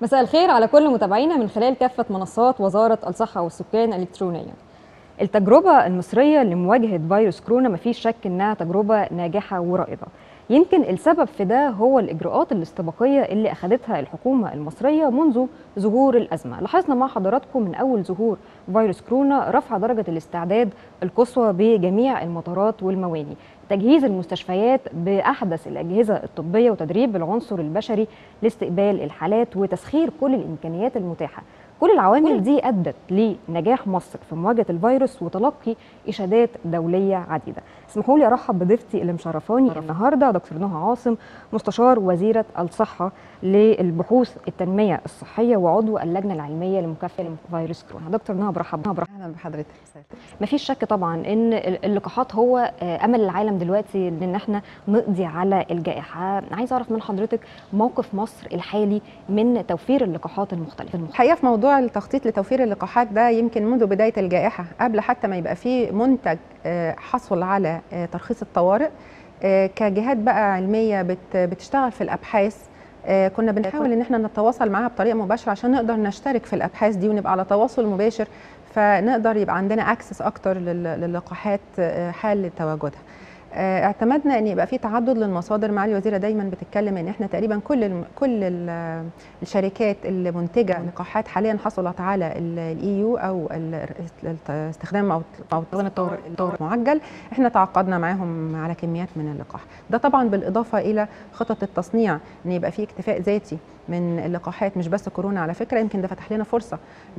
مساء الخير على كل متابعينا من خلال كافة منصات وزارة الصحة والسكان الإلكترونيا التجربة المصرية لمواجهة فيروس كورونا مفيش شك إنها تجربة ناجحة ورائدة يمكن السبب في ده هو الإجراءات الاستباقية اللي أخذتها الحكومة المصرية منذ ظهور الأزمة لاحظنا مع حضراتكم من أول ظهور فيروس كورونا رفع درجة الاستعداد القصوى بجميع المطارات والمواني تجهيز المستشفيات بأحدث الأجهزة الطبية وتدريب العنصر البشري لاستقبال الحالات وتسخير كل الإمكانيات المتاحة كل العوامل دي أدت لنجاح مصر في مواجهة الفيروس وتلقي إشادات دولية عديدة اسمحوا لي أرحب بضيفتي اللي مشرفاني النهاردة دكتور نهى عاصم مستشار وزيرة الصحة للبحوث التنمية الصحية وعضو اللجنة العلمية لمكافحة فيروس كورونا دكتور نهى برحب برحب اهلا بحضرتك مفيش شك طبعا ان اللقاحات هو امل العالم دلوقتي ان احنا نقضي على الجائحه عايز اعرف من حضرتك موقف مصر الحالي من توفير اللقاحات المختلفه الحقيقه في موضوع التخطيط لتوفير اللقاحات ده يمكن منذ بدايه الجائحه قبل حتى ما يبقى فيه منتج حصل على ترخيص الطوارئ كجهات بقى علميه بتشتغل في الابحاث كنا بنحاول ان احنا نتواصل معاها بطريقه مباشره عشان نقدر نشترك في الابحاث دي ونبقى على تواصل مباشر فنقدر يبقى عندنا اكسس اكتر للقاحات حال تواجدها اعتمدنا ان يبقى في تعدد للمصادر معالي الوزيره دايما بتتكلم ان احنا تقريبا كل ال كل ال الشركات اللي منتجه لقاحات حاليا حصلت على الاي يو او استخدام او او الطوارئ المعجل احنا تعاقدنا معاهم على كميات من اللقاح ده طبعا بالاضافه الى خطط التصنيع ان يبقى في اكتفاء ذاتي من اللقاحات مش بس كورونا على فكره يمكن ده فتح لنا فرصه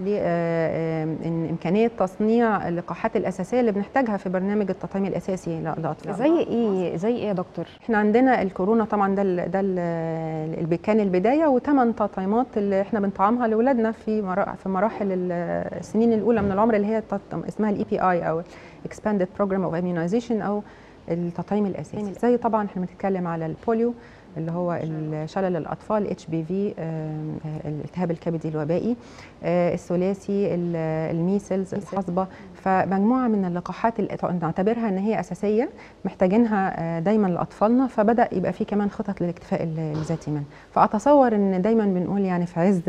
لان امكانيه تصنيع اللقاحات الاساسيه اللي بنحتاجها في برنامج التطعيم الاساسي للاطفال زي ايه زي ايه يا دكتور احنا عندنا الكورونا طبعا ده ال ده اللي كان البدايه وثمان تطعيمات اللي احنا بنطعمها لاولادنا في في مراحل السنين الاولى من العمر اللي هي اسمها الاي بي اي او اكسباندد بروجرام اوف اميونايزيشن او التطعيم الاساسي زي طبعا احنا بنتكلم على البوليو اللي هو شلل الاطفال اتش بي في الالتهاب الكبدي الوبائي الثلاثي الميسلز الحصبه فمجموعه من اللقاحات اللي نعتبرها ان هي اساسيه محتاجينها دايما لاطفالنا فبدا يبقى في كمان خطط للاكتفاء الذاتي منها فاتصور ان دايما بنقول يعني في عز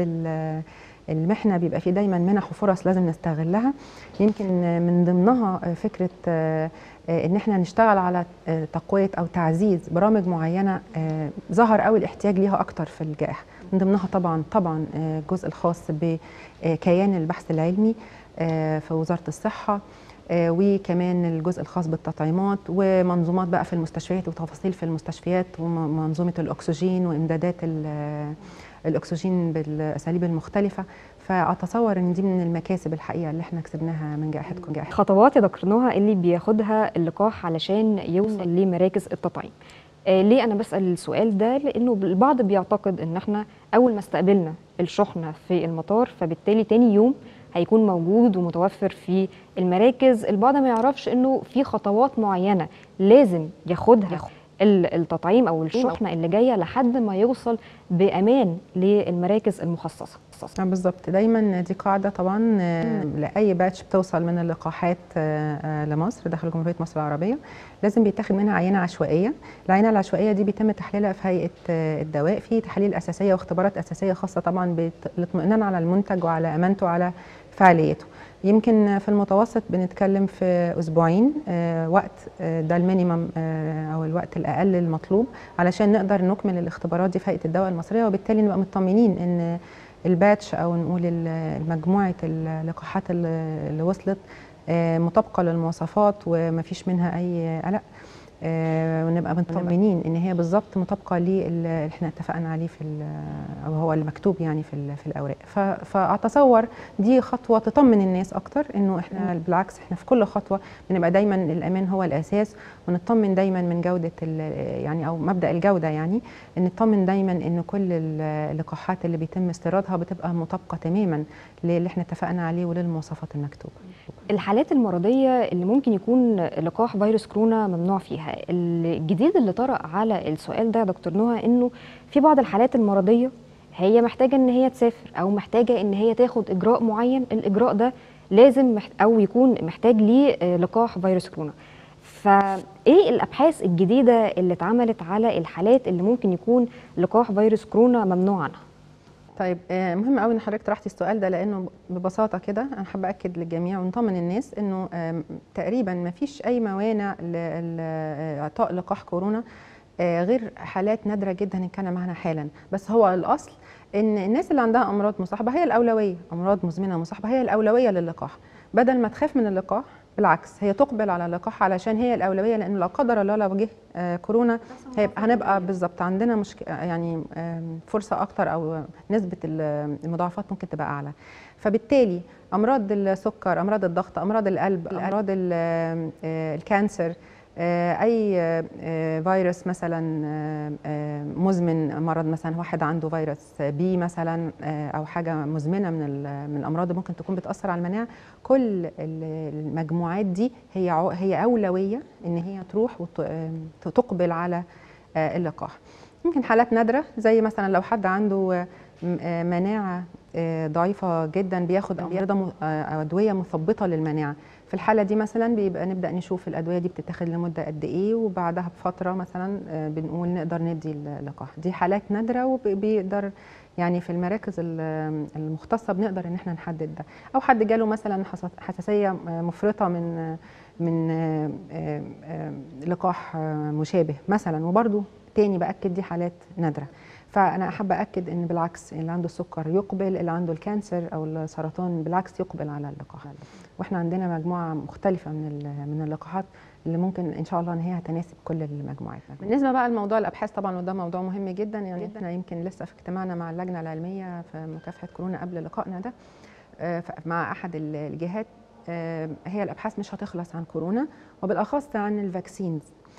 المحنه بيبقى في دايما منح وفرص لازم نستغلها يمكن من ضمنها فكره ان احنا نشتغل على تقويه او تعزيز برامج معينه ظهر قوي الاحتياج ليها اكتر في الجائحه من ضمنها طبعا طبعا الجزء الخاص بكيان البحث العلمي في وزاره الصحه وكمان الجزء الخاص بالتطعيمات ومنظومات بقى في المستشفيات وتفاصيل في المستشفيات ومنظومه الاكسجين وامدادات الاكسجين بالاساليب المختلفه فاتصور ان دي من المكاسب الحقيقه اللي احنا كسبناها من جائحه جائحه خطوات يا دكتور نهى اللي بياخدها اللقاح علشان يوصل لمراكز التطعيم آه ليه انا بسال السؤال ده لانه البعض بيعتقد ان احنا اول ما استقبلنا الشحنه في المطار فبالتالي تاني يوم هيكون موجود ومتوفر في المراكز البعض ما يعرفش انه في خطوات معينه لازم ياخدها التطعيم او الشحنه اللي جايه لحد ما يوصل بامان للمراكز المخصصه بالظبط دايما دي قاعده طبعا لاي باتش بتوصل من اللقاحات لمصر داخل جمهوريه مصر العربيه لازم بيتاخد منها عينه عشوائيه العينه العشوائيه دي بيتم تحليلها في هيئه الدواء في تحاليل اساسيه واختبارات اساسيه خاصه طبعا بالاطمئنان على المنتج وعلى امانته وعلى فعاليته يمكن في المتوسط بنتكلم في اسبوعين آه وقت آه ده المينيمم آه او الوقت الاقل المطلوب علشان نقدر نكمل الاختبارات دي في هيئه الدواء المصريه وبالتالي نبقى مطمنين ان الباتش او نقول مجموعه اللقاحات اللي وصلت مطابقه للمواصفات ومفيش منها اي قلق آه ونبقى مطمنين ان هي بالظبط مطابقه للي احنا اتفقنا عليه في او هو المكتوب يعني في في الاوراق فاتصور دي خطوه تطمن الناس اكتر انه احنا بالعكس احنا في كل خطوه بنبقى دايما الامان هو الاساس ونطمن دايما من جوده يعني او مبدا الجوده يعني ان نطمن دايما ان كل اللقاحات اللي بيتم استيرادها بتبقى مطابقه تماما للي احنا اتفقنا عليه وللمواصفات المكتوبه الحالات المرضيه اللي ممكن يكون لقاح فيروس كورونا ممنوع فيها الجديد اللي طرأ على السؤال ده يا دكتور نهى انه في بعض الحالات المرضيه هي محتاجه ان هي تسافر او محتاجه ان هي تاخد اجراء معين الاجراء ده لازم محت او يكون محتاج ليه لقاح فيروس كورونا فايه الابحاث الجديده اللي اتعملت على الحالات اللي ممكن يكون لقاح فيروس كورونا ممنوع عنها طيب آه، مهم قوي ان حضرتك طرحتي السؤال ده لانه ببساطه كده انا حابه اكد للجميع ونطمن الناس انه آم، تقريبا ما فيش اي موانع لاعطاء لقاح كورونا آه، غير حالات نادره جدا نتكلم عنها حالا بس هو الاصل ان الناس اللي عندها امراض مصاحبه هي الاولويه امراض مزمنه مصاحبه هي الاولويه للقاح بدل ما تخاف من اللقاح بالعكس هي تقبل على اللقاح علشان هي الاولويه لان لا قدر الله لو جه آه، كورونا هيبقى هنبقى بالظبط عندنا مشكله يعني آم، فرصه اكتر او نسبه ال- المضاعفات ممكن تبقى اعلى فبالتالي امراض السكر امراض الضغط امراض القلب امراض ال- آه، الكانسر آه، اي آه، آه، فيروس مثلا آه، آه، مزمن مرض مثلا واحد عنده فيروس بي مثلا آه، او حاجه مزمنه من ال- من الامراض اللي ممكن تكون بتاثر على المناعه كل ال- المجموعات دي هي عو- هي اولويه ان هي تروح وتقبل على آه، اللقاح يمكن حالات نادره زي مثلا لو حد عنده آه، م- آه، مناعه آه، ضعيفه جدا بياخد بياخد م- آه، ادويه مثبطه للمناعه في الحاله دي مثلا بيبقى نبدا نشوف الادويه دي بتتاخد لمده قد ايه وبعدها بفتره مثلا آه، بنقول نقدر ندي اللقاح دي حالات نادره وبيقدر يعني في المراكز ال- المختصه بنقدر ان احنا نحدد ده او حد جاله مثلا حساس- حساسيه آه، مفرطه من آه، من آه، آه، آه، لقاح آه، مشابه مثلا وبرده تاني باكد دي حالات نادره فانا احب اكد ان بالعكس اللي عنده السكر يقبل اللي عنده الكانسر او السرطان بالعكس يقبل على اللقاح واحنا عندنا مجموعه مختلفه من ال- من اللقاحات اللي ممكن ان شاء الله ان هي هتناسب كل المجموعات بالنسبه بقى لموضوع الابحاث طبعا وده موضوع مهم جدا يعني احنا يمكن لسه في اجتماعنا مع اللجنه العلميه في مكافحه كورونا قبل لقائنا ده آه، ف- مع احد ال- الجهات آه، هي الابحاث مش هتخلص عن كورونا وبالاخص عن الفاكسينز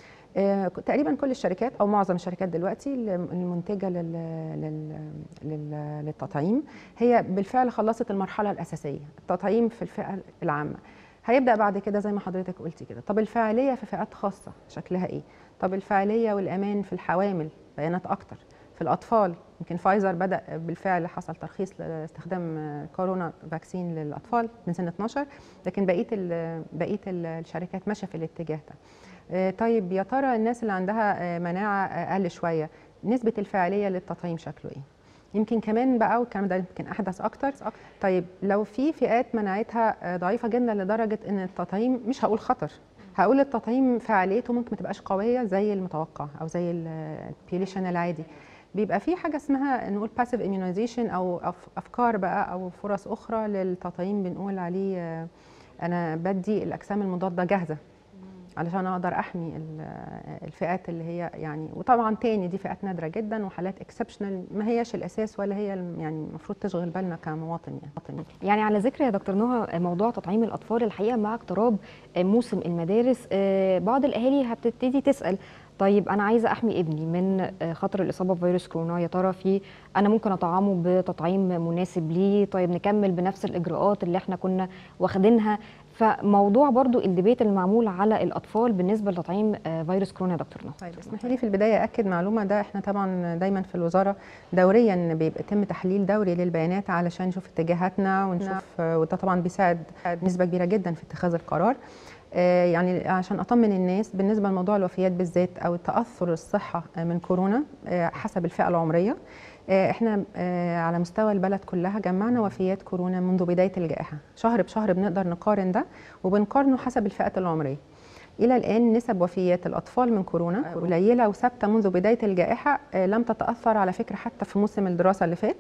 آه، تقريبا كل الشركات او معظم الشركات دلوقتي الم- المنتجه لل... لل... لل... للتطعيم هي بالفعل خلصت المرحله الاساسيه التطعيم في الفئه العامه هيبدا بعد كده زي ما حضرتك قلتي كده طب الفاعليه في فئات خاصه شكلها ايه طب الفاعليه والامان في الحوامل بيانات اكتر في الاطفال يمكن فايزر بدا بالفعل حصل ترخيص لاستخدام آه، كورونا فاكسين للاطفال من سن 12 لكن بقيه ال- بقيه ال- الشركات ماشيه في الاتجاه ده آه، طيب يا ترى الناس اللي عندها آه، مناعه اقل شويه نسبه الفاعليه للتطعيم شكله ايه يمكن كمان بقى والكلام ده يمكن احدث اكتر طيب لو في فئات مناعتها آه، ضعيفه جدا لدرجه ان التطعيم مش هقول خطر هقول التطعيم فعاليته ممكن ما تبقاش قويه زي المتوقع او زي البيوليشن العادي بيبقى في حاجه اسمها نقول باسيف immunization او أف- افكار بقى او فرص اخرى للتطعيم بنقول عليه آه، انا بدي الاجسام المضاده جاهزه علشان اقدر احمي ال- الفئات اللي هي يعني وطبعا تاني دي فئات نادره جدا وحالات اكسبشنال ما هياش الاساس ولا هي الم- يعني المفروض تشغل بالنا كمواطن يعني مواطن. يعني على ذكر يا دكتور نهى موضوع تطعيم الاطفال الحقيقه مع اقتراب موسم المدارس آه، بعض الاهالي هتبتدي تسال طيب انا عايزه احمي ابني من آه، خطر الاصابه بفيروس كورونا يا ترى في انا ممكن اطعمه بتطعيم مناسب ليه طيب نكمل بنفس الاجراءات اللي احنا كنا واخدينها فموضوع برضو الديبيت المعمول على الاطفال بالنسبه لتطعيم آه، فيروس كورونا يا دكتور نهى طيب اسمحي لي في البدايه اكد معلومه ده احنا طبعا دايما في الوزاره دوريا بيبقى يتم تحليل دوري للبيانات علشان نشوف اتجاهاتنا ونشوف آه، وده طبعا بيساعد نسبه كبيره جدا في اتخاذ القرار آه، يعني عشان اطمن الناس بالنسبه لموضوع الوفيات بالذات او تاثر الصحه آه، من كورونا آه، حسب الفئه العمريه آه، احنا آه، على مستوى البلد كلها جمعنا وفيات كورونا منذ بدايه الجائحه شهر بشهر بنقدر نقارن ده وبنقارنه حسب الفئات العمريه الى الان نسب وفيات الاطفال من كورونا قليله وثابته منذ بدايه الجائحه آه، لم تتاثر على فكره حتى في موسم الدراسه اللي فات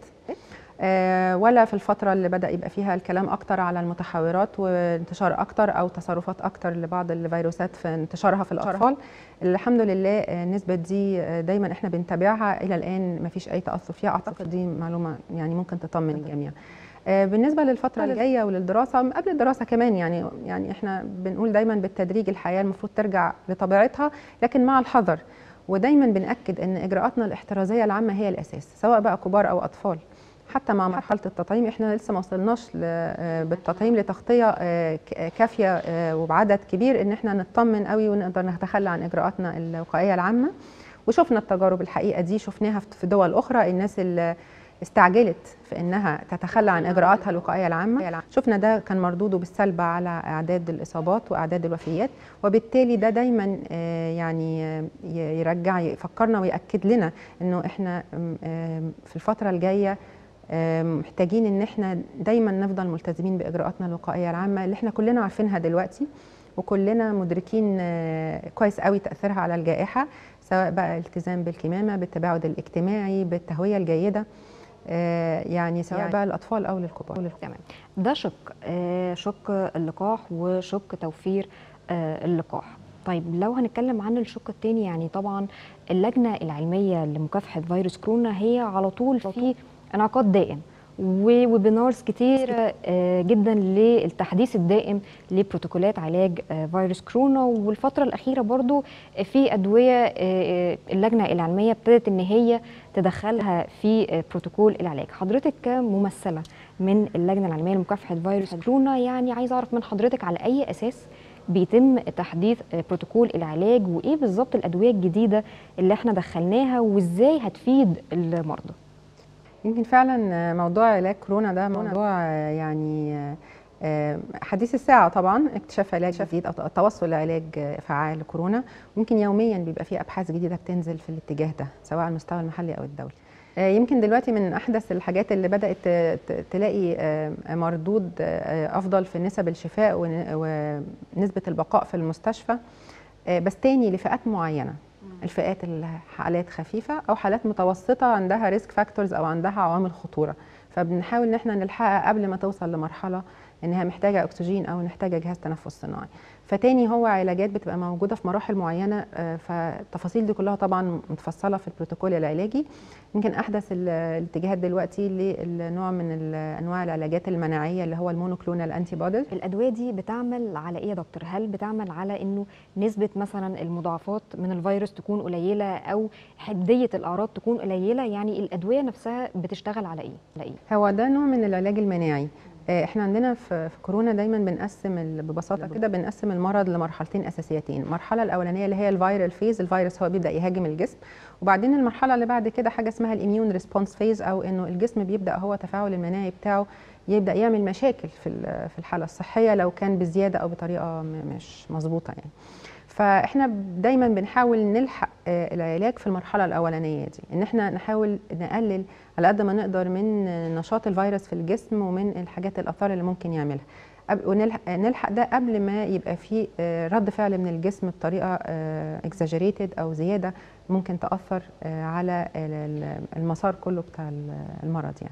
آه، ولا في الفترة اللي بدأ يبقى فيها الكلام أكتر على المتحورات وانتشار أكتر أو تصرفات أكتر لبعض الفيروسات في انتشارها في الأطفال الحمد لله آه، النسبة دي آه، دايما احنا بنتابعها إلى الآن ما فيش أي تأثر فيها أعتقد دي معلومة يعني ممكن تطمن الجميع آه، بالنسبة للفترة الجاية وللدراسة قبل الدراسة كمان يعني يعني احنا بنقول دايما بالتدريج الحياة المفروض ترجع لطبيعتها لكن مع الحذر ودايما بنأكد ان اجراءاتنا الاحترازية العامة هي الاساس سواء بقى كبار او اطفال حتى مع مرحله التطعيم احنا لسه ما وصلناش ل- آه، بالتطعيم لتغطيه آه، ك- كافيه آه، وبعدد كبير ان احنا نطمن قوي ونقدر نتخلى عن اجراءاتنا الوقائيه العامه وشفنا التجارب الحقيقه دي شفناها في دول اخرى الناس اللي استعجلت في انها تتخلى عن اجراءاتها الوقائيه العامه شفنا ده كان مردوده بالسلب على اعداد الاصابات واعداد الوفيات وبالتالي ده دايما آه، يعني آه، ي- يرجع يفكرنا وياكد لنا انه احنا آم، آم، في الفتره الجايه آم، محتاجين ان احنا دايما نفضل ملتزمين باجراءاتنا الوقائيه العامه اللي احنا كلنا عارفينها دلوقتي وكلنا مدركين آه، كويس قوي تاثيرها على الجائحه سواء بقى التزام بالكمامه بالتباعد الاجتماعي بالتهويه الجيده آه، يعني سواء يعني- بقى للاطفال او للكبار تمام ده شق آه، شق اللقاح وشق توفير آه، اللقاح طيب لو هنتكلم عن الشق الثاني يعني طبعا اللجنه العلميه لمكافحه فيروس كورونا هي على طول في انعقاد دائم وويبينارز كتير آه، جدا للتحديث الدائم لبروتوكولات علاج آه، فيروس كورونا والفترة الأخيرة برضو في أدوية آه، آه، اللجنة العلمية ابتدت إن هي تدخلها في آه، بروتوكول العلاج حضرتك كممثلة من اللجنة العلمية لمكافحة فيروس كورونا يعني عايزة أعرف من حضرتك على أي أساس بيتم تحديث آه، بروتوكول العلاج وإيه بالظبط الأدوية الجديدة اللي احنا دخلناها وإزاي هتفيد المرضى يمكن فعلا موضوع علاج كورونا ده موضوع يعني آه، حديث الساعة طبعا اكتشاف علاج جديد أو التوصل لعلاج فعال لكورونا ممكن يوميا بيبقى في أبحاث جديدة بتنزل في الاتجاه ده سواء على المستوى المحلي أو الدولي آه، يمكن دلوقتي من أحدث الحاجات اللي بدأت ت- ت- تلاقي آه، مردود آه، أفضل في نسب الشفاء ون- ونسبة البقاء في المستشفى آه، بس تاني لفئات معينة الفئات اللي حالات خفيفه او حالات متوسطه عندها ريسك فاكتورز او عندها عوامل خطوره فبنحاول ان احنا نلحقها قبل ما توصل لمرحله انها محتاجه اكسجين او محتاجه جهاز تنفس صناعي فتاني هو علاجات بتبقى موجوده في مراحل معينه آه، فالتفاصيل دي كلها طبعا متفصله في البروتوكول العلاجي يمكن احدث ال- الاتجاهات دلوقتي للنوع من ال- انواع العلاجات المناعيه اللي هو المونوكلونال انتي بوديز الادويه دي بتعمل على ايه يا دكتور هل بتعمل على انه نسبه مثلا المضاعفات من الفيروس تكون قليله او حديه الاعراض تكون قليله يعني الادويه نفسها بتشتغل على ايه على ايه هو ده نوع من العلاج المناعي آه، احنا عندنا في في كورونا دايما بنقسم ال- ببساطه كده بنقسم المرض لمرحلتين اساسيتين المرحله الاولانيه اللي هي الفيرال فيز الفيروس هو بيبدا يهاجم الجسم وبعدين المرحله اللي بعد كده حاجه اسمها الاميون ريسبونس فيز او انه الجسم بيبدا هو تفاعل المناعي بتاعه يبدا يعمل مشاكل في ال- في الحاله الصحيه لو كان بزياده او بطريقه م- مش مظبوطه يعني فاحنا دايما بنحاول نلحق آه، العلاج في المرحله الاولانيه دي ان احنا نحاول نقلل على قد ما نقدر من نشاط الفيروس في الجسم ومن الحاجات الاثار اللي ممكن يعملها قبل- ونلحق نلحق ده قبل ما يبقى في آه، رد فعل من الجسم بطريقه اكزاجريتد او زياده ممكن تاثر آه، على ال- ال- المسار كله بتاع ال- المرض يعني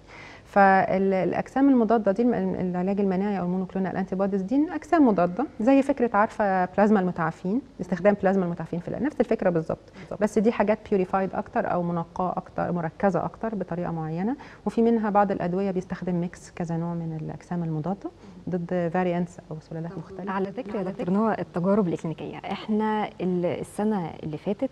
فالاجسام المضاده دي الم- العلاج المناعي او المونوكلونال انتي بوديز دي اجسام مضاده زي فكره عارفه بلازما المتعافين استخدام بلازما المتعافين في العلاج نفس الفكره بالظبط بس دي حاجات بيوريفايد اكتر او منقاه اكتر مركزه اكتر بطريقه معينه وفي منها بعض الادويه بيستخدم ميكس كذا نوع من الاجسام المضاده ضد فاريانتس او سلالات مختلفه على ذكر يا دكتور نوع التجارب الإكلينيكية احنا ال- السنة اللي فاتت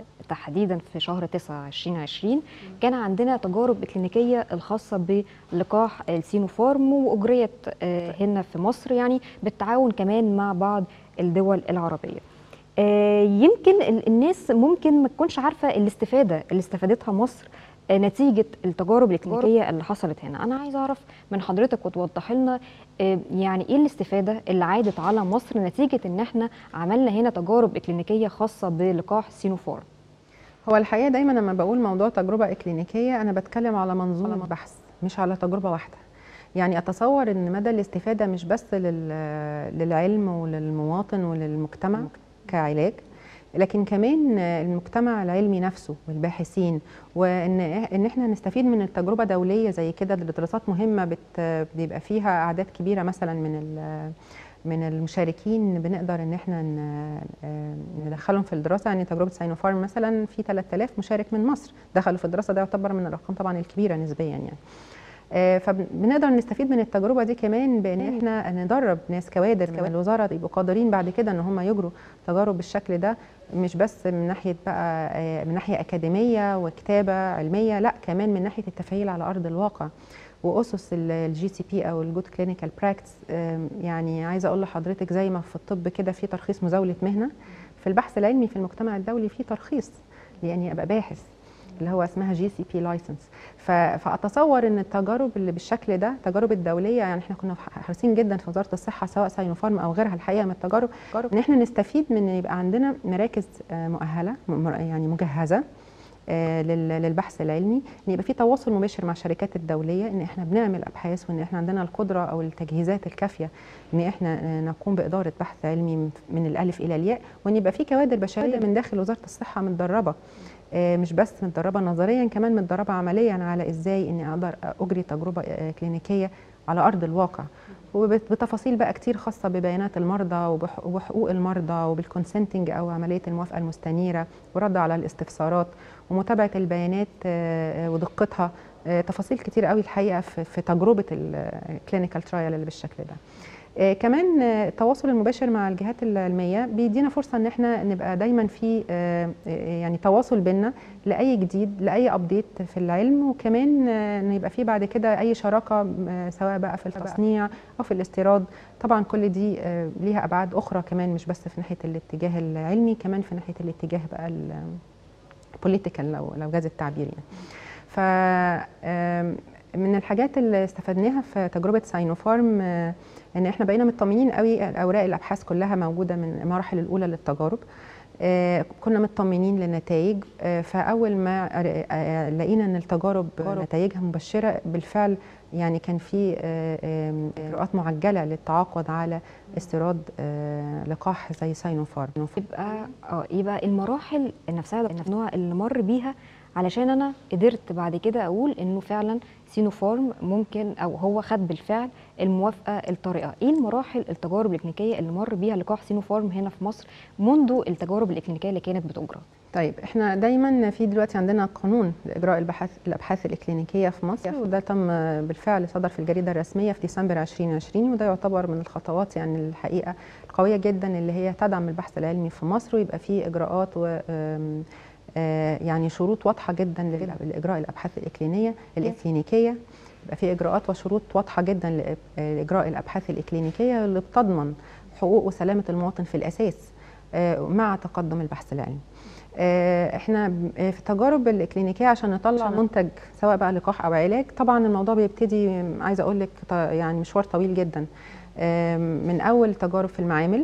تحديدا في شهر 9 2020 كان عندنا تجارب إكلينيكية الخاصة بلقاح السينوفارم وأجريت آه، هنا في مصر يعني بالتعاون كمان مع بعض الدول العربية آه، يمكن ال- الناس ممكن ما تكونش عارفة الاستفادة اللي استفادتها مصر آه، نتيجة التجارب الإكلينيكية اللي حصلت هنا أنا عايزة أعرف من حضرتك وتوضحي لنا آه، يعني إيه الاستفادة اللي عادت على مصر نتيجة إن إحنا عملنا هنا تجارب إكلينيكية خاصة بلقاح سينوفارم هو الحقيقه دايما لما بقول موضوع تجربه اكلينيكيه انا بتكلم على منظومه بحث مش على تجربه واحده يعني اتصور ان مدى الاستفاده مش بس لل- للعلم وللمواطن وللمجتمع كعلاج لكن كمان المجتمع العلمي نفسه والباحثين وان ان احنا نستفيد من التجربه دوليه زي كده دراسات مهمه بت بيبقى فيها اعداد كبيره مثلا من ال- من المشاركين بنقدر ان احنا ن- ندخلهم في الدراسه يعني تجربه ساينوفارم مثلا في 3000 مشارك من مصر دخلوا في الدراسه ده يعتبر من الارقام طبعا الكبيره نسبيا يعني آه، فبنقدر نستفيد من التجربه دي كمان بان احنا ندرب ناس كوادر من الوزاره يبقوا قادرين بعد كده ان هم يجروا تجارب بالشكل ده مش بس من ناحيه بقى آه، من ناحيه اكاديميه وكتابه علميه لا كمان من ناحيه التفعيل على ارض الواقع واسس الجي سي بي او الجود كلينيكال براكتس يعني عايزه اقول لحضرتك زي ما في الطب كده في ترخيص مزاوله مهنه في البحث العلمي في المجتمع الدولي في ترخيص لاني ابقى باحث اللي هو اسمها جي سي بي لايسنس فاتصور ان التجارب اللي بالشكل ده التجارب الدوليه يعني احنا كنا حريصين جدا في وزاره الصحه سواء ساينوفارم او غيرها الحقيقه من التجارب ان احنا نستفيد من ان يبقى عندنا مراكز آه، مؤهله م- يعني مجهزه آه، لل- للبحث العلمي ان يبقى في تواصل مباشر مع الشركات الدوليه ان احنا بنعمل ابحاث وان احنا عندنا القدره او التجهيزات الكافيه ان احنا آه، نقوم باداره بحث علمي من- من الالف الى الياء وان يبقى في كوادر بشريه من داخل وزاره الصحه متدربه آه، مش بس متدربه نظريا كمان متدربه عمليا على ازاي اني اقدر اجري تجربه آه، كلينيكيه على ارض الواقع وبتفاصيل بقى كتير خاصه ببيانات المرضى وبح- وبحقوق المرضى وبالكونسنتنج او عمليه الموافقه المستنيره ورد على الاستفسارات ومتابعه البيانات آه، آه، ودقتها آه، تفاصيل كتير قوي الحقيقه في في تجربه الكلينيكال ترايل اللي بالشكل ده آه، كمان آه، التواصل المباشر مع الجهات العلميه بيدينا فرصه ان احنا نبقى دايما في آه، آه، يعني تواصل بينا لاي جديد لاي ابديت في العلم وكمان آه، ان يبقى في بعد كده اي شراكه آه، سواء بقى في التصنيع او في الاستيراد طبعا كل دي آه، ليها ابعاد اخرى كمان مش بس في ناحيه الاتجاه العلمي كمان في ناحيه الاتجاه بقى البوليتيكال لو لو جاز التعبير يعني ف آم، من الحاجات اللي استفدناها في تجربه ساينوفارم آه، ان احنا بقينا مطمنين قوي اوراق الابحاث كلها موجوده من المراحل الاولى للتجارب آه، كنا مطمنين للنتائج آه، فاول ما آه، آه، لقينا ان التجارب نتائجها مبشره بالفعل يعني كان في آه، آم، اجراءات معجله للتعاقد على استيراد آه، لقاح زي ساينوفارم يبقى اه يبقى المراحل نفسها نفسها اللي مر بيها علشان انا قدرت بعد كده اقول انه فعلا سينوفارم ممكن او هو خد بالفعل الموافقه الطارئه ايه المراحل التجارب الاكلينيكيه اللي مر بيها لقاح سينوفارم هنا في مصر منذ التجارب الاكلينيكيه اللي كانت بتجرى طيب احنا دايما في دلوقتي عندنا قانون لاجراء البحث الابحاث الاكلينيكيه في مصر وده تم بالفعل صدر في الجريده الرسميه في ديسمبر 2020 وده يعتبر من الخطوات يعني الحقيقه القويه جدا اللي هي تدعم البحث العلمي في مصر ويبقى فيه اجراءات و آم، آه، يعني شروط واضحه جدا لاجراء الابحاث الاكلينيه الاكلينيكيه يبقى في اجراءات وشروط واضحه جدا لاجراء الابحاث الاكلينيكيه اللي بتضمن حقوق وسلامه المواطن في الاساس آه، مع تقدم البحث العلمي آه، احنا ب- آه، في التجارب الاكلينيكيه عشان نطلع منتج سواء بقى لقاح او علاج طبعا الموضوع بيبتدي م، عايزه اقول لك ط- يعني مشوار طويل جدا آم، من اول تجارب في المعامل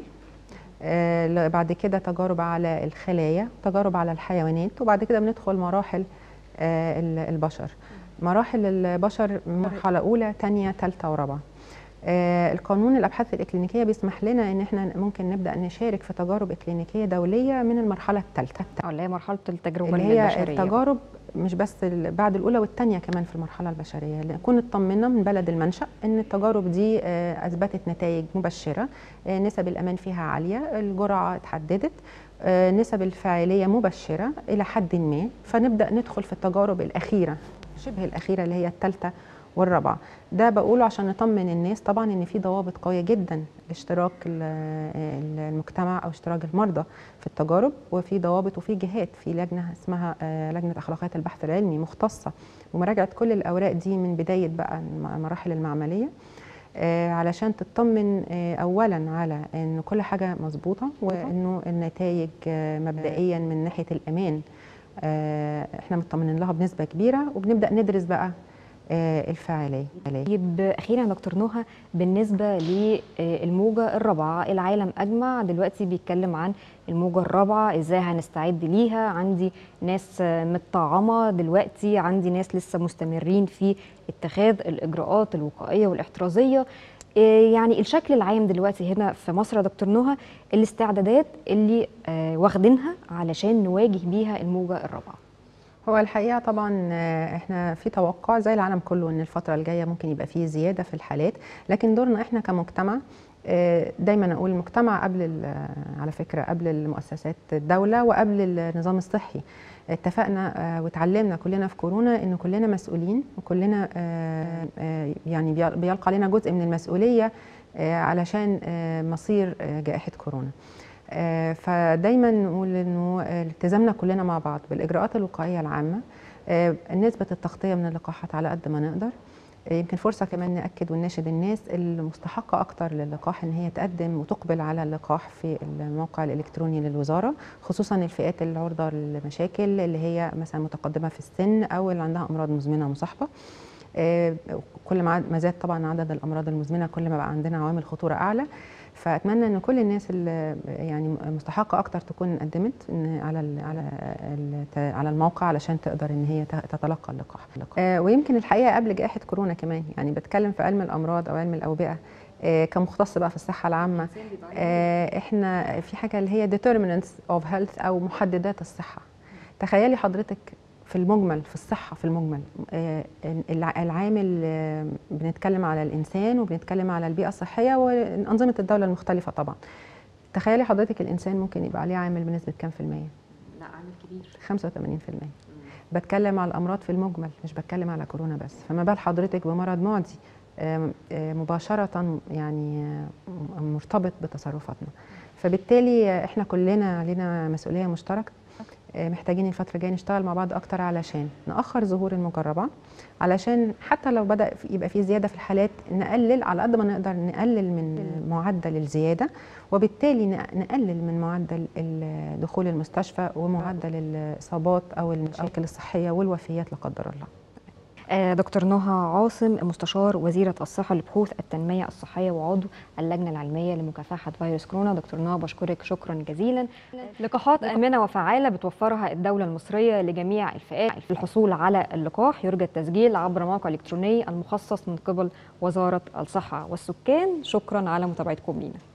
آه، ل- بعد كده تجارب على الخلايا تجارب على الحيوانات وبعد كده بندخل مراحل آه، ال- البشر مراحل البشر مرحله اولى ثانيه ثالثه ورابعه آه، القانون الابحاث الاكلينيكيه بيسمح لنا ان احنا ممكن نبدا نشارك في تجارب اكلينيكيه دوليه من المرحله الثالثه اه اللي هي مرحله التجربه اللي هي البشريه التجارب مش بس ال- بعد الاولى والثانيه كمان في المرحله البشريه نكون اطمنا من بلد المنشا ان التجارب دي آه، اثبتت نتائج مبشره آه، نسب الامان فيها عاليه الجرعه اتحددت آه، نسب الفاعليه مبشره الى حد ما فنبدا ندخل في التجارب الاخيره شبه الاخيره اللي هي الثالثه والرابعه ده بقوله عشان نطمن الناس طبعا ان في ضوابط قويه جدا لاشتراك ال- ال- المجتمع او اشتراك المرضى في التجارب وفي ضوابط وفي جهات في لجنه اسمها آه، لجنه اخلاقيات البحث العلمي مختصه ومراجعه كل الاوراق دي من بدايه بقى الم- المراحل المعمليه آه، علشان تطمن آه، اولا على ان كل حاجه مظبوطه وانه النتائج آه، مبدئيا من ناحيه الامان آه، احنا مطمنين لها بنسبه كبيره وبنبدا ندرس بقى آه، الفاعليه طيب اخيرا يا دكتور نهى بالنسبه للموجه الرابعه العالم اجمع دلوقتي بيتكلم عن الموجه الرابعه ازاي هنستعد ليها عندي ناس متطعمه دلوقتي عندي ناس لسه مستمرين في اتخاذ الاجراءات الوقائيه والاحترازيه إيه يعني الشكل العام دلوقتي هنا في مصر يا دكتور نهى الاستعدادات اللي آه، واخدينها علشان نواجه بيها الموجه الرابعه هو الحقيقه طبعا آه، احنا في توقع زي العالم كله ان الفتره الجايه ممكن يبقى فيه زياده في الحالات لكن دورنا احنا كمجتمع آه، دايما اقول المجتمع قبل ال- على فكره قبل المؤسسات الدوله وقبل النظام الصحي اتفقنا آه، واتعلمنا كلنا في كورونا ان كلنا مسؤولين وكلنا آه، آه، يعني بيل- بيلقى علينا جزء من المسؤوليه آه، علشان آه، مصير آه، جائحه كورونا آه، فدايما نقول انه آه، التزامنا كلنا مع بعض بالاجراءات الوقائيه العامه آه، نسبه التغطيه من اللقاحات على قد ما نقدر آه، يمكن فرصه كمان ناكد ونناشد الناس المستحقه اكتر للقاح ان هي تقدم وتقبل على اللقاح في الموقع الالكتروني للوزاره خصوصا الفئات العرضه للمشاكل اللي هي مثلا متقدمه في السن او اللي عندها امراض مزمنه مصاحبه آه، كل ما عاد- ما زاد طبعا عدد الامراض المزمنه كل ما بقى عندنا عوامل خطوره اعلى فاتمنى ان كل الناس اللي يعني مستحقه اكتر تكون قدمت إن على ال على ال على الموقع علشان تقدر ان هي تتلقى اللقاح آه ويمكن الحقيقه قبل جائحه كورونا كمان يعني بتكلم في علم الامراض او علم الاوبئه آه كمختص بقى في الصحه العامه آه احنا في حاجه اللي هي determinants of health او محددات الصحه تخيلي حضرتك في المجمل في الصحة في المجمل آه العامل آه بنتكلم على الإنسان وبنتكلم على البيئة الصحية وأنظمة الدولة المختلفة طبعا تخيلي حضرتك الإنسان ممكن يبقى عليه عامل بنسبة كام في المية؟ لا عامل كبير 85% بتكلم على الأمراض في المجمل مش بتكلم على كورونا بس فما بال حضرتك بمرض معدي آه مباشرة يعني مرتبط بتصرفاتنا فبالتالي احنا كلنا علينا مسؤولية مشتركة محتاجين الفتره الجايه نشتغل مع بعض اكتر علشان ناخر ظهور المجربه علشان حتى لو بدا يبقى في زياده في الحالات نقلل على قد ما نقدر نقلل من معدل الزياده وبالتالي نقلل من معدل دخول المستشفى ومعدل الاصابات او المشاكل الصحيه والوفيات لا قدر الله دكتور نهى عاصم مستشار وزيرة الصحة لبحوث التنمية الصحية وعضو اللجنة العلمية لمكافحة فيروس كورونا دكتور نهى بشكرك شكرا جزيلا لقاحات آمنة وفعالة بتوفرها الدولة المصرية لجميع الفئات الحصول على اللقاح يرجى التسجيل عبر موقع إلكتروني المخصص من قبل وزارة الصحة والسكان شكرا على متابعتكم لينا